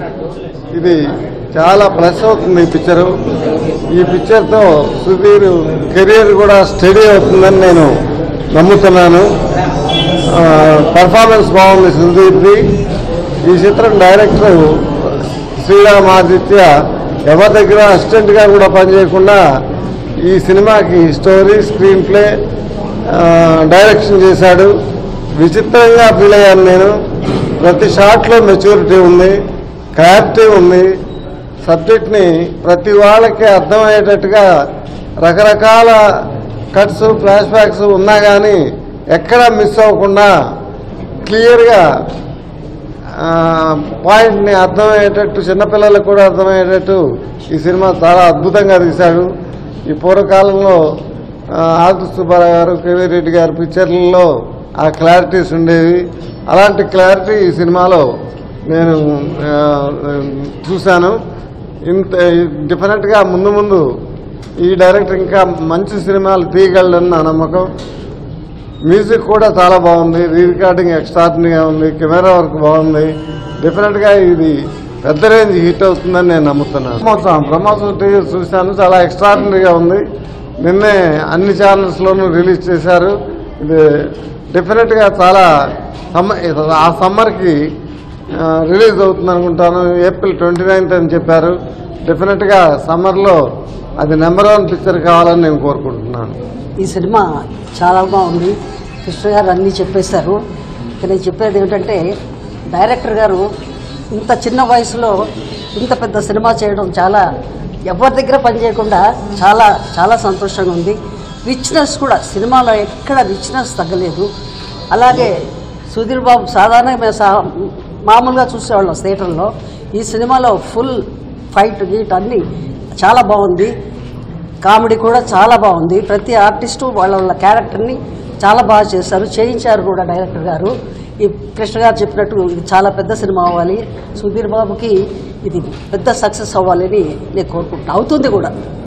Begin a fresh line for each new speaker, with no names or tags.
ఇది చాలా ప్లస్ అవుతుంది ఈ పిక్చరు ఈ పిక్చర్తో సుధీర్ కెరీర్ కూడా స్టడీ అవుతుందని నేను నమ్ముతున్నాను పర్ఫార్మెన్స్ బాగుంది సుధీర్ది ఈ చిత్రం డైరెక్టర్ శ్రీరామ్ ఆదిత్య ఎవరి దగ్గర అసిస్టెంట్గా కూడా పనిచేయకుండా ఈ సినిమాకి స్టోరీ స్క్రీన్ ప్లే డైరెక్షన్ చేశాడు విచిత్రంగా ఫీల్ అయ్యాను నేను ప్రతి షాట్లో మెచ్యూరిటీ ఉంది క్లారిటీ ఉంది సబ్జెక్ట్ని ప్రతి వాళ్ళకి అర్థమయ్యేటట్టుగా రకరకాల కట్స్ ఫ్లాష్ బ్యాక్స్ ఉన్నా కానీ ఎక్కడా మిస్ అవ్వకుండా క్లియర్గా పాయింట్ని అర్థమయ్యేటట్టు చిన్నపిల్లలకు కూడా అర్థమయ్యేటట్టు ఈ సినిమా చాలా అద్భుతంగా తీశాడు ఈ పూర్వకాలంలో ఆది సుబ్బారావు గారు కేవీ రెడ్డి గారి పిక్చర్లలో ఆ క్లారిటీస్ ఉండేవి అలాంటి క్లారిటీ ఈ సినిమాలో నేను ఆ, చూశాను ఇంత డిఫరెంట్గా ముందు ముందు ఈ డైరెక్టర్ ఇంకా మంచి సినిమాలు తీయగలడని నా నమ్మకం మ్యూజిక్ కూడా చాలా బాగుంది రీ రికార్డింగ్ ఎక్స్ట్రాడినరీగా ఉంది కెమెరా వర్క్ బాగుంది డెఫినెట్గా ఇది పెద్ద రేంజ్ హిట్ అవుతుందని నేను నమ్ముతున్నాను బ్రహ్మోత్సవం బ్రహ్మోత్సవం టీవీ చూశాను చాలా ఎక్స్ట్రాడినరీగా ఉంది నిన్నే అన్ని ఛానల్స్లోనూ రిలీజ్ చేశారు ఇది డెఫినెట్గా చాలా సమ్మ ఆ సమ్మర్కి రిలీజ్ అవుతుంది అనుకుంటాను ఏప్రిల్ ట్వంటీ నైన్త్ అని చెప్పారు డెఫినెట్గా సమ్మర్లో అది నెంబర్ వన్ పిక్చర్ కావాలని నేను కోరుకుంటున్నాను
ఈ సినిమా చాలా బాగుంది కృష్ణ గారు అన్నీ చెప్పేశారు ఇక నేను చెప్పేది ఏమిటంటే డైరెక్టర్ గారు ఇంత చిన్న వయసులో ఇంత పెద్ద సినిమా చేయడం చాలా ఎవరి దగ్గర పనిచేయకుండా చాలా చాలా సంతోషంగా ఉంది రిచ్నెస్ కూడా సినిమాలో ఎక్కడ రిచ్నెస్ తగ్గలేదు అలాగే సుధీర్ బాబు సాధారణంగా మేము సా మామూలుగా చూసేవాళ్ళం థియేటర్లో ఈ సినిమాలో ఫుల్ ఫైట్ గీట్ అన్నీ చాలా బాగుంది కామెడీ కూడా చాలా బాగుంది ప్రతి ఆర్టిస్టు వాళ్ళ వాళ్ళ క్యారెక్టర్ని చాలా బాగా చేశారు చేయించారు కూడా డైరెక్టర్ గారు ఈ కృష్ణ గారు చెప్పినట్టు ఇది చాలా పెద్ద సినిమా అవ్వాలి సుధీర్ బాబుకి ఇది పెద్ద సక్సెస్ అవ్వాలని నేను కోరుకుంటున్నాను అవుతుంది కూడా